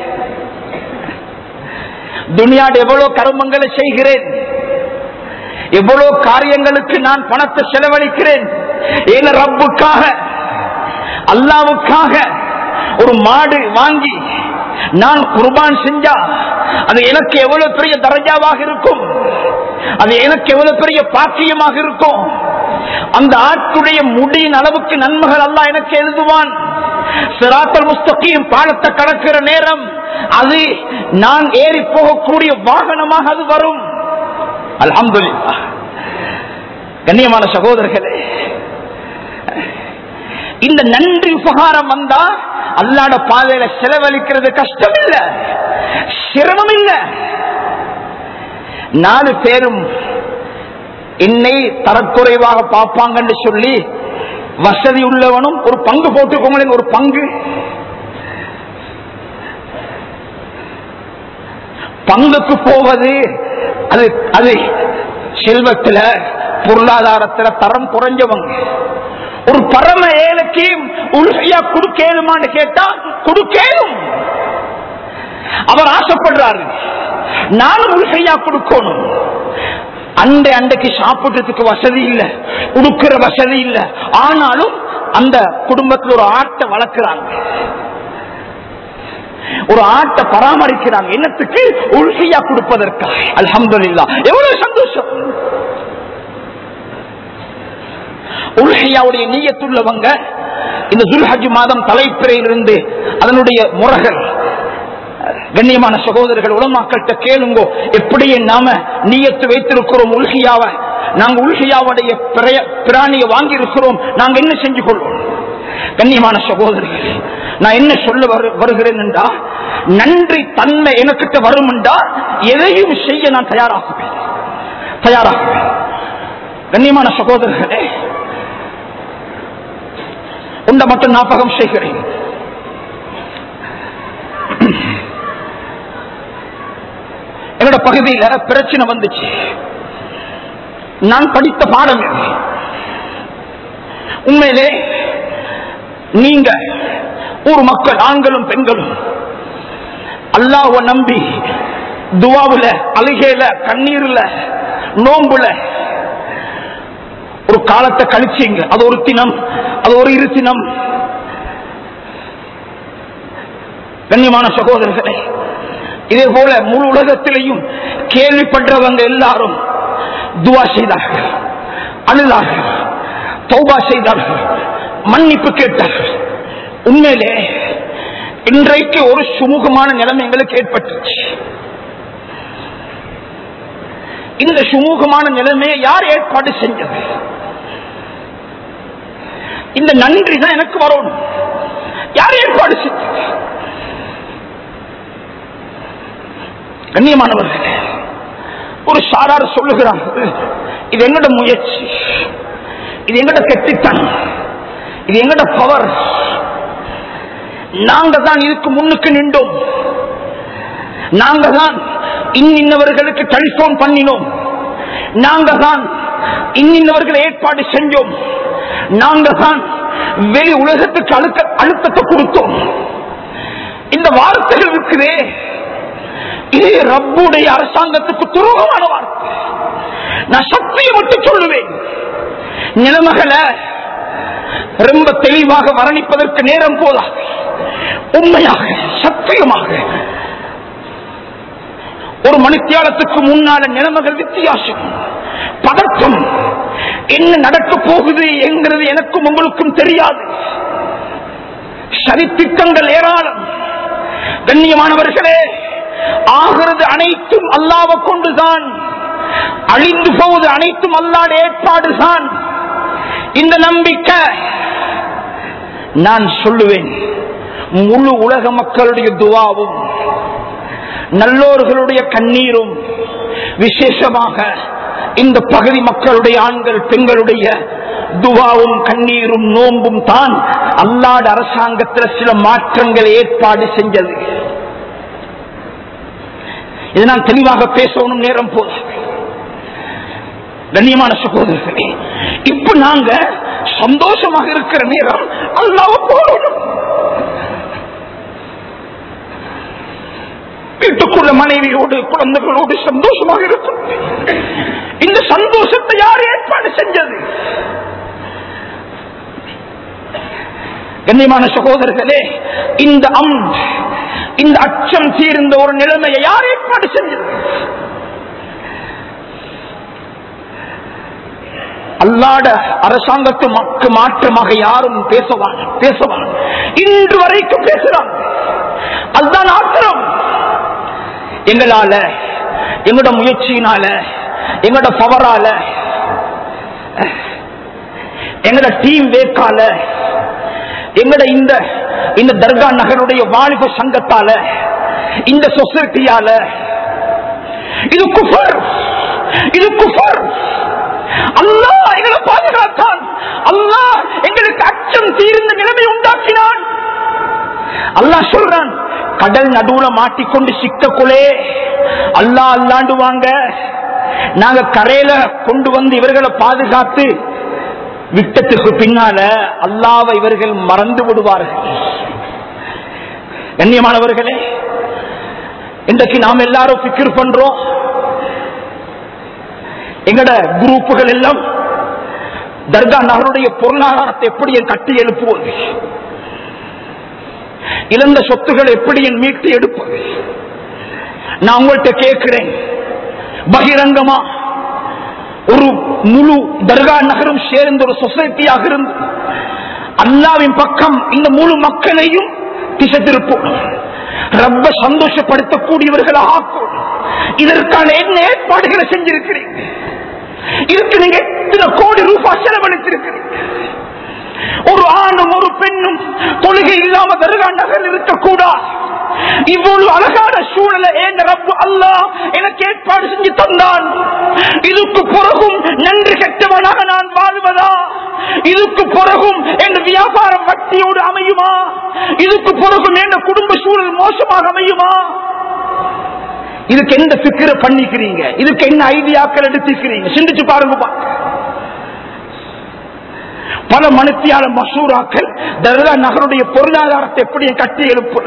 B: துனியாடு எவ்வளவு கருமங்களை செய்கிறேன் எவ்வளவு காரியங்களுக்கு நான் பணத்தை செலவழிக்கிறேன் ஏன ரப்புக்காக அல்லாவுக்காக ஒரு மாடு வாங்கி நான் குர்பான் செஞ்சா அது எனக்கு எவ்வளவு பெரிய தரஜாவாக இருக்கும் அது எனக்கு எவ்வளவு பெரிய பாக்கியமாக இருக்கும் அந்த ஆட்டுடைய முடியின் அளவுக்கு நன்மைகள் அல்லாஹ் எனக்கு எழுதுவான் சிராத்தல் முஸ்தகீம் பாலத்தை கடக்கிற நேரம் அது நான் ஏறி போகக்கூடிய வாகனமாக அது வரும் அல்ஹம்துலில்லாஹ் கண்ணியமான சகோதரர்களே இந்த நன்றி உபகாரம் வந்தா அல்லாட பாதையில செலவழிக்கிறது கஷ்டம் இல்ல சிரமம் இல்ல நாலு பேரும் என்னை தரக்குறைவாக பார்ப்பாங்கன்னு சொல்லி வசதி உள்ளவனும் ஒரு பங்கு போட்டுக்கோங்களேன் ஒரு பங்கு பங்குக்கு போவது அது அது செல்வத்துல பொருளாதாரத்துல தரம் குறைஞ்சவங்க ஒரு பரம ஏழைக்கு உள்கையா கொடுக்கேனுமான்னு கேட்டா கொடுக்கேனும் அவர் ஆசைப்படுறாரு நானும் உள்கையா கொடுக்கணும் அண்டை அண்டைக்கு சாப்பிடுறதுக்கு வசதி இல்ல உடுக்கிற வசதி இல்ல ஆனாலும் அந்த குடும்பத்தில் ஒரு ஆட்டை வளர்க்கிறாங்க ஒரு ஆட்டை பராமரிக்கிறாங்க என்னத்துக்கு உள்கையா கொடுப்பதற்காக அல்ஹம்துலில்லாஹ் எவ்வளவு சந்தோஷம் உல்ஹையாவுடைய நீயத்துள்ளவங்க இந்த துல்ஹஜ் மாதம் தலைப்பிறையிலிருந்து அதனுடைய முறைகள் கண்ணியமான சகோதரர்கள் உலமாக்கள்கிட்ட கேளுங்கோ எப்படி நாம நீயத்து வைத்திருக்கிறோம் உல்ஹியாவை நாங்க உல்ஹியாவுடைய பிரைய- பிராணியை வாங்கி இருக்கிறோம் நாங்க என்ன செஞ்சு கொள்வோம் கண்ணியமான சகோதரர்கள் நான் என்ன சொல்ல வரு- வருகிறேன் என்றா நன்றி தன்மை எனக்கிட்ட வரும் என்றா எதையும் செய்ய நான் தயாராகுவேன் தயாராகுவேன் கண்ணியமான சகோதரர்களே உண்ட மட்டும் ஞாபகம் செய்கிறேன் என்னோட பகுதியில பிரச்சனை வந்துச்சு நான் படித்த பாடம் இது. உண்மையிலே நீங்க ஊர் மக்கள் ஆண்களும் பெண்களும் அல்லாஹ்வை நம்பி துவாவுல அழுகையில கண்ணீர்ல நோம்புல ஒரு காலத்தை கழிச்சீங்க அது ஒரு தினம் அது ஒரு இரு தினம் கண்ணியமான சகோதரர்களே இதே போல முழு உலகத்திலையும் கேள்விப்பட்டவங்க எல்லாரும் துவா செய்தார்கள் அழுதார்கள் தௌபா செய்தார்கள் மன்னிப்பு கேட்டார்கள் உண்மையிலே இன்றைக்கு ஒரு சுமூகமான நிலைமை எங்களுக்கு ஏற்பட்டுச்சு இந்த சுமூகமான நிலைமையை யார் ஏற்பாடு செஞ்சது இந்த நன்றி தான் எனக்கு வரணும் யார் ஏற்பாடு செஞ்சது கண்ணியமானவர்கள் ஒரு சாரார் சொல்லுகிறார்கள் இது எங்கட முயற்சி இது எங்கட கெட்டித்தனம் இது எங்கட பவர் நாங்க தான் இதுக்கு முன்னுக்கு நின்றோம் நாங்க தான் இன்னின்னவர்களுக்கு டெலிபோன் பண்ணினோம் நாங்க தான் இன்னின்னவர்களை ஏற்பாடு செஞ்சோம் நாங்க தான் வெளி உலகத்துக்கு அழுத்த அழுத்தத்தை கொடுத்தோம் இந்த வார்த்தைகள் இருக்குதே இது ரப்புடைய அரசாங்கத்துக்கு துரோகமான வார்த்தை நான் சக்தியை மட்டும் சொல்லுவேன் நிலைமைகளை ரொம்ப தெளிவாக வர்ணிப்பதற்கு நேரம் போதா உண்மையாக சத்தியமாக ஒரு மணித்தியாலத்துக்கு முன்னால நிலைமைகள் வித்தியாசம் பதற்றம் என்ன நடக்க போகுது என்கிறது எனக்கும் உங்களுக்கும் தெரியாது சதித்திட்டங்கள் ஏராளம் கண்ணியமானவர்களே ஆகிறது அனைத்தும் அல்லாவை கொண்டுதான் அழிந்து போவது அனைத்தும் அல்லாட ஏற்பாடுதான் இந்த நம்பிக்கை நான் சொல்லுவேன் முழு உலக மக்களுடைய துவாவும் நல்லோர்களுடைய கண்ணீரும் விசேஷமாக இந்த பகுதி மக்களுடைய ஆண்கள் பெண்களுடைய துவாவும் கண்ணீரும் நோம்பும் தான் அல்லாட அரசாங்கத்தில் சில மாற்றங்களை ஏற்பாடு செஞ்சது இதை நான் தெளிவாக பேசணும் நேரம் போது கண்ணியமான சகோதரர்களே இப்ப நாங்க சந்தோஷமாக இருக்கிற நேரம் அல்லாவ போடணும் வீட்டுக்குள்ள மனைவியோடு குழந்தைகளோடு சந்தோஷமாக இருக்கும் இந்த சந்தோஷத்தை யார் ஏற்பாடு செஞ்சது கண்ணியமான சகோதரர்களே இந்த அம் இந்த அச்சம் தீர்ந்த ஒரு நிலைமையை யார் ஏற்பாடு செஞ்சது அல்லாட அரசாங்கத்துக்கு மாற்றமாக யாரும் பேசவாங்க பேசவாங்க இன்று வரைக்கும் பேசுறாங்க அதுதான் ஆத்திரம் எங்களால எங்களோட முயற்சியினால எங்களோட பவரால எங்களோட டீம் வேக்கால எங்கட இந்த இந்த தர்கா நகருடைய வாலிப சங்கத்தால இந்த சொசைட்டியால இது குஃபர் இது குஃபர் அல்லாஹ் எங்களை பாதுகாத்தான் அல்லாஹ் எங்களுக்கு அச்சம் தீர்ந்த நிலைமை உண்டாக்கினான் அல்லாஹ் சொல்றான் கடல் நடுவுல மாட்டிக்கொண்டு சிக்கக்குள்ளே அல்லாஹ் அல்லாண்டுவாங்க நாங்க கரையில கொண்டு வந்து இவர்களை பாதுகாத்து விட்டத்துக்கு பின்னால அல்லாவை இவர்கள் மறந்து விடுவார்கள் கண்ணியமானவர்களே இன்றைக்கு நாம் எல்லாரும் பிக்கர் பண்றோம் எங்கட குரூப்புகள் எல்லாம் தர்கா நகருடைய பொருளாதாரத்தை எப்படி என் கட்டி எழுப்புவது இழந்த சொத்துக்களை எப்படி என் மீட்டு எடுப்பது நான் உங்கள்கிட்ட கேட்கிறேன் பகிரங்கமா ஒரு முழு தர்கா நகரம் சேர்ந்த ஒரு சொசைட்டியாக இருந்து அல்லாவின் பக்கம் இந்த முழு மக்களையும் திசை திருப்போம் ரொம்ப சந்தோஷப்படுத்தக்கூடியவர்களாக ஆக்கும் இதற்கான என்ன ஏற்பாடுகளை செஞ்சிருக்கிறீங்க இதுக்கு நீங்க எத்தனை கோடி ரூபாய் செலவழித்திருக்கிறீங்க ஒரு ஆணும் ஒரு பெண்ணும் தொழுகை இல்லாம தர்கா நகரில் இருக்கக்கூடாது இவ்வளவு அழகான சூழலை ஏன் ரப்பு அல்லாஹ் எனக்கு ஏற்பாடு செஞ்சு தந்தான் இதுக்கு பிறகும் நன்றி கெட்டவனாக நான் வாழ்வதா இதுக்கு பிறகும் என் வியாபாரம் வட்டியோடு அமையுமா இதுக்கு பிறகும் என் குடும்ப சூழல் மோசமாக அமையுமா இதுக்கு எந்த பிக்கிர பண்ணிக்கிறீங்க இதுக்கு என்ன ஐடியாக்கள் எடுத்துக்கிறீங்க சிந்திச்சு பாருங்க பா. பல மனுத்தியால மசூராக்கள் தர்கா நகருடைய பொருளாதாரத்தை எப்படி கட்டி எழுப்புறது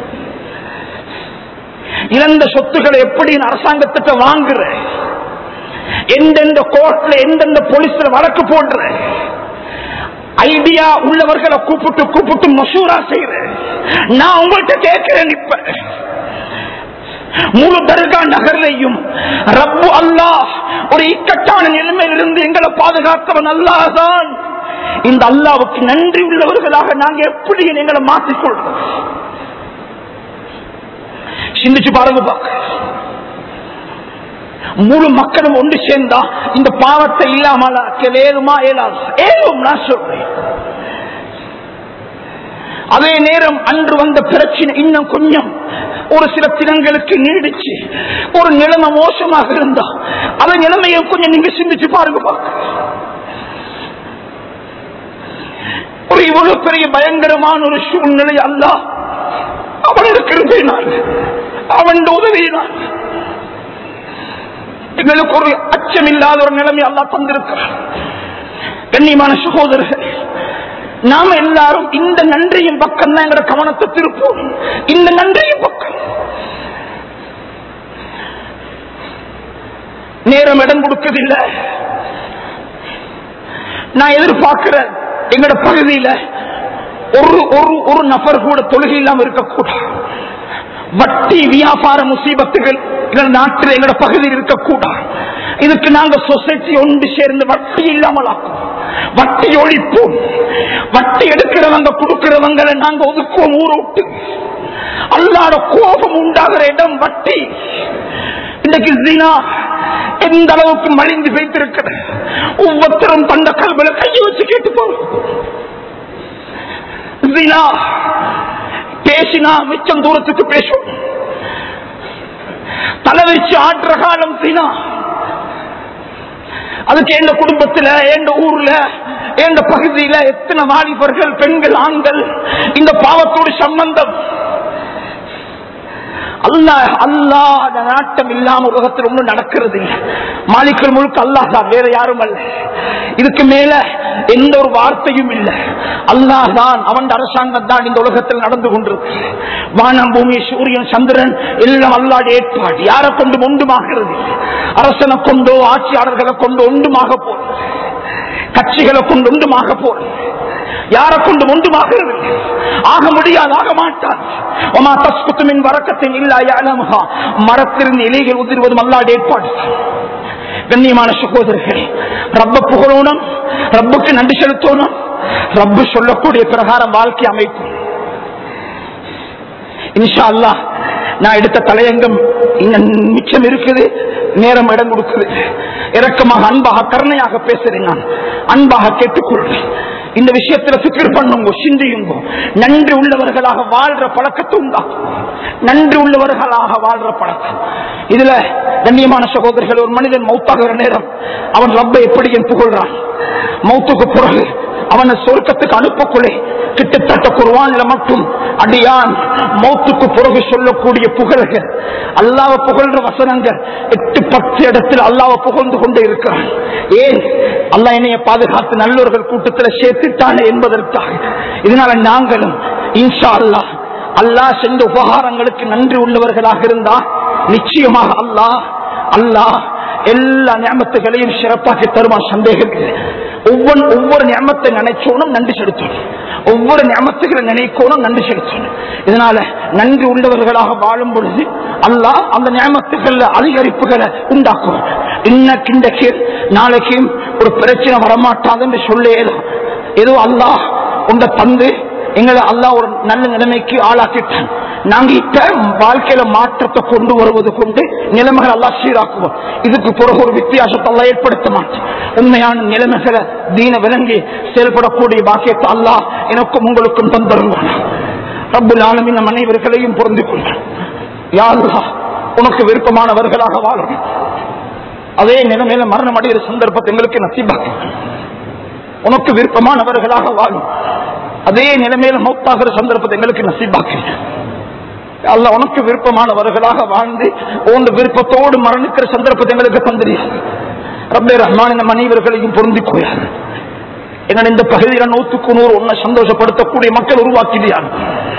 B: இழந்த சொத்துக்களை எப்படி நான் அரசாங்கத்திட்ட வாங்குற எந்தெந்த கோர்ட்ல எந்தெந்த போலீஸ்ல வழக்கு போடுற ஐடியா உள்ளவர்களை கூப்பிட்டு கூப்பிட்டு மசூரா செய்யறேன் நான் உங்கள்கிட்ட கேட்கிறேன் இப்ப முழு தர்கா நகர்லையும் ரப்பு அல்லாஹ் ஒரு இக்கட்டான நிலைமையிலிருந்து எங்களை பாதுகாத்தவன் அல்லாஹ்தான் இந்த அல்லாவுக்கு நன்றி உள்ளவர்களாக நாங்க எப்படி எங்களை மாற்றிக்கொள்றோம் சிந்திச்சு பாருங்க பாக்க முழு மக்களும் ஒன்று சேர்ந்தா இந்த பாவத்தை இல்லாமல் ஏழுமா ஏழாது ஏழும் நான் சொல்றேன் அதே நேரம் அன்று வந்த பிரச்சனை இன்னும் கொஞ்சம் ஒரு சில தினங்களுக்கு நீடிச்சு ஒரு நிலைமை மோசமாக இருந்தா அந்த நிலைமையை கொஞ்சம் நீங்க சிந்திச்சு பாருங்க பாக்க ஒரு இவ்வளவு பெரிய பயங்கரமான ஒரு சூழ்நிலை அல்ல அவனுக்கு கிருபினான் அவன் உதவியினான் எங்களுக்கு ஒரு அச்சம் இல்லாத ஒரு நிலைமை அல்லா தந்திருக்கிறான் கண்ணியமான சகோதரர்கள் நாம எல்லாரும் இந்த நன்றியின் பக்கம் தான் எங்களோட கவனத்தை திருப்போம் இந்த நன்றியின் பக்கம் நேரம் இடம் கொடுக்கதில்லை நான் எதிர்பார்க்கிறேன் எங்களோட பகுதியில ஒரு ஒரு ஒரு நபர் கூட தொழுகை இல்லாம இருக்கக்கூடாது வட்டி வியாபார முசீபத்துகள் எங்கள் நாட்டில் எங்களோட பகுதியில் இருக்கக்கூடாது இதுக்கு நாங்க சொசைட்டி ஒன்று சேர்ந்து வட்டி இல்லாமல் ஆக்கும் வட்டி ஒழிப்போம் வட்டி எடுக்கிறவங்க கொடுக்கிறவங்களை நாங்க ஒதுக்குவோம் ஊரை விட்டு அல்லாட கோபம் உண்டாகிற இடம் வட்டி இன்னைக்கு ஜினா எந்த அளவுக்கு மலிந்து வைத்திருக்கிற ஒவ்வொருத்தரும் தந்த கல்வில கையை வச்சு கேட்டு போறோம் ஜினா பேசினா மிச்சம் தூரத்துக்கு பேசும் தலை வச்சு ஆற்ற காலம் சீனா அதுக்கு எந்த குடும்பத்துல எந்த ஊர்ல எந்த பகுதியில எத்தனை வாலிபர்கள் பெண்கள் ஆண்கள் இந்த பாவத்தோடு சம்பந்தம் அல்லா அல்லாத நாட்டம் இல்லாம உலகத்தில் ஒண்ணும் நடக்கிறது இல்லை மாலிக்கல் முழுக்க அல்லாஹ் தான் வேற யாரும் அல்ல இதுக்கு மேல எந்த ஒரு வார்த்தையும் இல்லை அல்லாஹ் தான் அவன் அரசாங்கம் தான் இந்த உலகத்தில் நடந்து கொண்டிருக்கு வானம் பூமி சூரியன் சந்திரன் எல்லாம் அல்லாட ஏற்பாடு யாரை கொண்டு ஒன்றுமாகிறது அரசனை கொண்டோ ஆட்சியாளர்களை கொண்டு ஒன்றுமாக போறது கட்சிகளை கொண்டு ஒன்றுமாக போறது யாரை கொண்டு ஒன்றுமாகிறது ஆக முடியாது ஆக மாட்டார் ஒமா தஸ்குத்துமின் வரக்கத்தின் இல்லா யானமுகா மரத்திலிருந்து இலைகள் உதிர்வதும் அல்லாட ஏற்பாடு கண்ணியமான சகோதரர்களே ரப்ப புகழோனும் ரப்புக்கு நன்றி செலுத்தணும் ரப்பு சொல்லக்கூடிய பிரகாரம் வாழ்க்கை அமைப்பு இன்ஷா அல்லாஹ் நான் எடுத்த தலையங்கம் இன்னும் மிச்சம் இருக்குது நேரம் இடம் கொடுக்குது இரக்கமாக அன்பாக கருணையாக பேசுறேன் நான் அன்பாக கேட்டுக்கொள்றேன் இந்த விஷயத்துல சிக்கர் பண்ணுங்க சிந்தியுங்க நன்றி உள்ளவர்களாக வாழ்ற பழக்கத்தை உண்டாக்கும் நன்றி உள்ளவர்களாக வாழ்ற பழக்கம் இதுல கண்ணியமான சகோதரர்கள் ஒரு மனிதன் மௌத்தாகிற நேரம் அவன் ரப்பை எப்படி என் புகழ்றான் மௌத்துக்கு பிறகு அவனை சொர்க்கத்துக்கு அனுப்பக்குள்ளே கிட்டத்தட்ட குர்வான்ல மட்டும் அடியான் மௌத்துக்கு பிறகு சொல்லக்கூடிய புகழ்கள் அல்லாவ புகழ்ற வசனங்கள் எட்டு பத்து இடத்தில் அல்லாவ புகழ்ந்து கொண்டே இருக்கிறான் ஏன் அல்லா என்னைய பாதுகாத்து நல்லோர்கள் கூட்டத்தில் சேர்த்துட்டானே என்பதற்காக இதனால நாங்களும் இன்ஷா அல்லாஹ் அல்லாஹ் சென்ற உபகாரங்களுக்கு நன்றி உள்ளவர்களாக இருந்தா நிச்சயமாக அல்லாஹ் அல்லாஹ் எல்லா ஞாபகங்களையும் சிறப்பாக்கி தருவான் சந்தேகம் இல்லை ஒவ்வொரு ஒவ்வொரு ஞாபகத்தை நினைச்சோனும் நன்றி செலுத்தணும் ஒவ்வொரு ஞாபகத்துகளை நினைக்கணும் நன்றி செலுத்தணும் இதனால நன்றி உள்ளவர்களாக வாழும் பொழுது அல்லாஹ் அந்த ஞாபகத்துகள் அதிகரிப்புகளை உண்டாக்கும் இன்னைக்கு இன்றைக்கு நாளைக்கு ஒரு பிரச்சனை வரமாட்டாது என்று சொல்லேதான் ஏதோ அல்லாஹ் உண்ட தந்து எங்களை அல்லாஹ் ஒரு நல்ல நிலைமைக்கு ஆளாக்கிட்டான் நாங்க இப்ப வாழ்க்கையில மாற்றத்தை கொண்டு வருவது கொண்டு நிலைமைகள் எல்லாம் சீராக்குவோம் இதுக்கு பிறகு ஒரு வித்தியாசத்தை எல்லாம் ஏற்படுத்த மாட்டோம் உண்மையான நிலைமைகளை தீன விளங்கி செயல்படக்கூடிய பாக்கியத்தை அல்லாஹ் எனக்கும் உங்களுக்கும் தந்தருவான் ரப்புல் ஆலமின் நம் அனைவர்களையும் பொருந்தி கொண்டான் யாருலா உனக்கு விருப்பமானவர்களாக வாழும் அதே நிலைமையில மரணம் அடைகிற சந்தர்ப்பத்தை எங்களுக்கு நசிபாக்கு உனக்கு விருப்பமானவர்களாக வாழும் அதே நிலைமையில மௌத்தாகிற சந்தர்ப்பத்தை எங்களுக்கு நசிபாக்கு அல்ல உனக்கு விருப்பமானவர்களாக வாழ்ந்து உன் விருப்பத்தோடு மரணிக்கிற சந்தர்ப்பத்தை எங்களுக்கு தந்திரியாது ரப்பே ரஹ்மான் இந்த மனைவர்களையும் பொருந்திக் கொள்ளாது எங்கள் இந்த பகுதியில் நூற்றுக்கு நூறு உன்னை சந்தோஷப்படுத்தக்கூடிய மக்கள் உருவாக்கிறியார்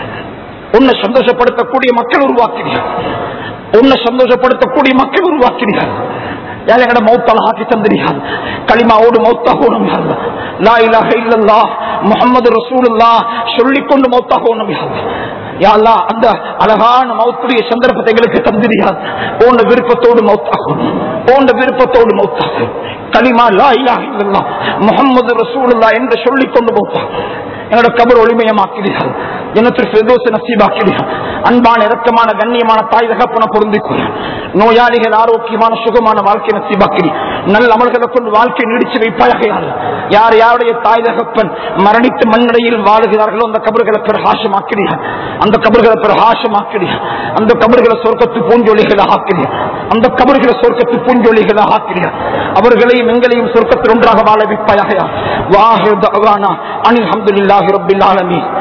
B: உன்னை சந்தோஷப்படுத்தக்கூடிய மக்கள் உருவாக்கிறியார் உன்னை சந்தோஷப்படுத்தக்கூடிய மக்கள் உருவாக்கிறியார் யார் எங்கட மௌத்தால் ஆக்கி தந்திரியாது களிமாவோடு மௌத்தாகணும் லா இலாஹ இல்லல்லா முகமது ரசூலுல்லா சொல்லிக்கொண்டு மௌத்தாகணும் யாழ்லா அந்த அழகான மௌத்துடைய சந்தர்ப்பத்தை எங்களுக்கு தந்திரியாது போன்ற விருப்பத்தோடு மௌத்தாகும் போன்ற விருப்பத்தோடு மௌத்தாகும் களிமா லா இலாஹ இல்லல்லா முகமது ரசூலுல்லா என்று சொல்லிக்கொண்டு மௌத்தாகும் என்னோட கபர் ஒளிமயமாக்கிறீர்கள் ஜனத்தில் பிரதோச நசீபாக்கிறீர்கள் அன்பான இரக்கமான கண்ணியமான தாய் தகப்பன பொருந்திக்கொள்ள நோயாளிகள் ஆரோக்கியமான சுகமான வாழ்க்கை நசீபாக்கிறீ நல்ல அமல்களை கொண்டு வாழ்க்கை நீடிச்சு வைப்பாயாக யார் யாருடைய தாய் தகப்பன் மரணித்து மண்ணடையில் வாழுகிறார்களோ அந்த கபர்களை பிரகாசமாக்கிறீர்கள் அந்த கபர்களை பிரகாசமாக்கிறீர்கள் அந்த கபர்களை சொர்க்கத்து பூஞ்சொலிகளை ஆக்கிறீர்கள் அந்த கபர்களை சொர்க்கத்து பூஞ்சொலிகளை ஆக்கிறீர்கள் அவர்களையும் எங்களையும் சொர்க்கத்தில் ஒன்றாக வாழ வைப்பாயாக வாஹு தவானா அனில் அஹமதுல்லாஹி ரபில் ஆலமீன்